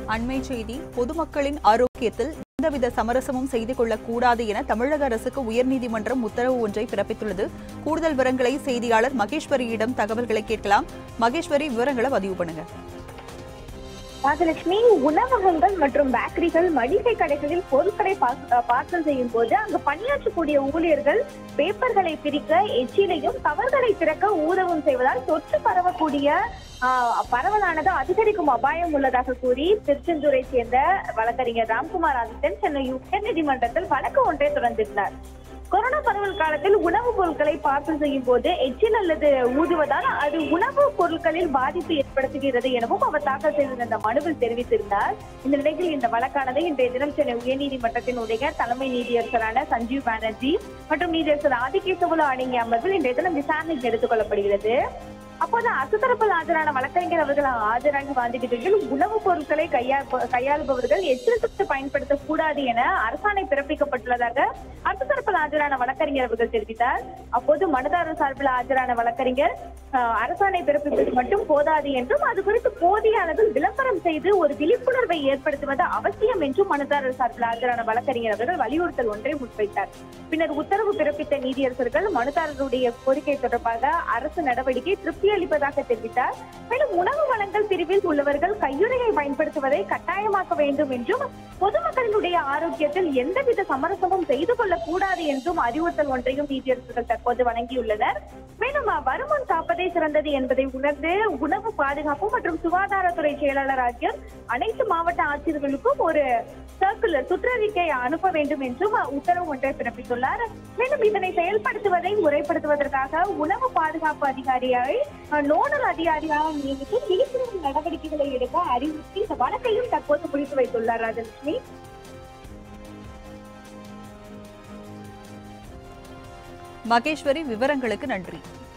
அண்மை செய்தி பொதுமக்களின் ஆரோக்கியத்தில் எந்தவித சமரசமும் செய்து கொள்ளக்கூடாது என தமிழக அரசுக்கு உயர்நீதிமன்றம் உத்தரவு ஒன்றை பிறப்பித்துள்ளது கூடுதல் விவரங்களை செய்தியாளர் மகேஸ்வரியிடம் தகவல்களை கேட்கலாம் மகேஸ்வரி விவரங்களை பதிவு பண்ணுங்க ராஜலட்சுமி உணவகங்கள் மற்றும் பேக்கரிகள் மளிகை கடைகளில் பொருட்களை பார்சல் செய்யும் போது அங்கு பணியாற்றக்கூடிய ஊழியர்கள் பேப்பர்களை பிரிக்க எச்சிலையும் கவர்களை திறக்க ஊதவும் செய்வதால் தொற்று பரவக்கூடிய ஆஹ், பரவலானது அதிகரிக்கும் அபாயம் உள்ளதாக கூறி திருச்செந்தூரை சேர்ந்த வழக்கறிஞர் ராம்குமார் ஆதித்தன் சென்னை உயர்நீதிமன்றத்தில் வழக்கு ஒன்றை தொடர்ந்திருந்தார் கொரோனா பரவல் காலத்தில் உணவுப் பொருட்களை பார்சல் செய்யும் போது எச்சில் அல்லது ஊதுவதால் அது உணவுப் பொருட்களில் பாதிப்பு ஏற்படுத்துகிறது எனவும் அவர் தாக்கல் செய்திருந்த மனுவில் தெரிவித்திருந்தார் இந்த நிலையில் இந்த வழக்கானது இன்றைய தினம் சென்னை உயர்நீதிமன்றத்தினுடைய தலைமை நீதியரசரான சஞ்சீவ் பானர்ஜி மற்றும் நீதியரசர் ஆதிகேசவுல அடங்கிய அமர்வில் இன்றைய தினம் விசாரணைக்கு எடுத்துக் கொள்ளப்படுகிறது அப்போது அரசுதரப்பில் ஆஜரான வழக்கறிஞர் அவர்கள் ஆஜராகி வாதிடுகையில் உணவுப் பொருட்களை கையா கையாளுபவர்கள் எச்சில் துப்பு பயன்படுத்தக் கூடாது என அரசாணை பிறப்பிக்கப்பட்டுள்ளதாக அரசு தரப்பில் ஆஜரான வழக்கறிஞர் அவர்கள் தெரிவித்தார் அப்போது மனுதாரர் சார்பில் ஆஜரான வழக்கறிஞர் ஆஹ், அரசாணை பிறப்பிப்பது மட்டும் போதாது என்றும் அது குறித்து போதிய அளவில் விளம்பரம் செய்து ஒரு விழிப்புணர்வை ஏற்படுத்துவது அவசியம் என்றும் மனுதாரர் சார்பில் ஆஜரான வழக்கறிஞர் அவர்கள் வலியுறுத்தல் ஒன்றை முன்வைத்தார் பின்னர் உத்தரவு பிறப்பித்த நீதியரசர்கள் மனுதாரருடைய கோரிக்கை தொடர்பாக அரசு நடவடிக்கை திருப்தி அளிப்பதாக தெரிவித்தார் மேலும் உணவு வழங்கல் பிரிவில் உள்ளவர்கள் கையுறையை பயன்படுத்துவதை கட்டாயமாக்க வேண்டும் என்றும் பொதுமக்களினுடைய ஆரோக்கியத்தில் எந்தவித சமரசமும் செய்து கொள்ளக்கூடாது என்றும் அறிவுறுத்தல் ஒன்றையும் நீதியரசர்கள் தற்போது வழங்கியுள்ளனர் மேலும் அஹ், வருமுன் காப்பதே சிறந்தது என்பதை உணர்ந்து உணவு பாதுகாப்பு மற்றும் சுகாதாரத்துறை செயலாளர் ஆகியோர் அனைத்து மாவட்ட ஆட்சியர்களுக்கும் ஒரு சர்க்குலர் சுற்றறிக்கை அனுப்ப வேண்டும் என்றும் அஹ், உத்தரவு ஒன்றை பிறப்பித்துள்ளார் மேலும் இதனை செயல்படுத்துவதை முறைப்படுத்துவதற்காக உணவு பாதுகாப்பு அதிகாரியை அஹ், நோடல் அதிகாரியாக நியமித்து விழிப்புணர்வு நடவடிக்கைகளை எடுக்க அறிவுறுத்தி இந்த வழக்கையும் தற்போது முடித்து வைத்துள்ளார் ராஜலட்சுமி மகேஸ்வரி விவரங்களுக்கு நன்றி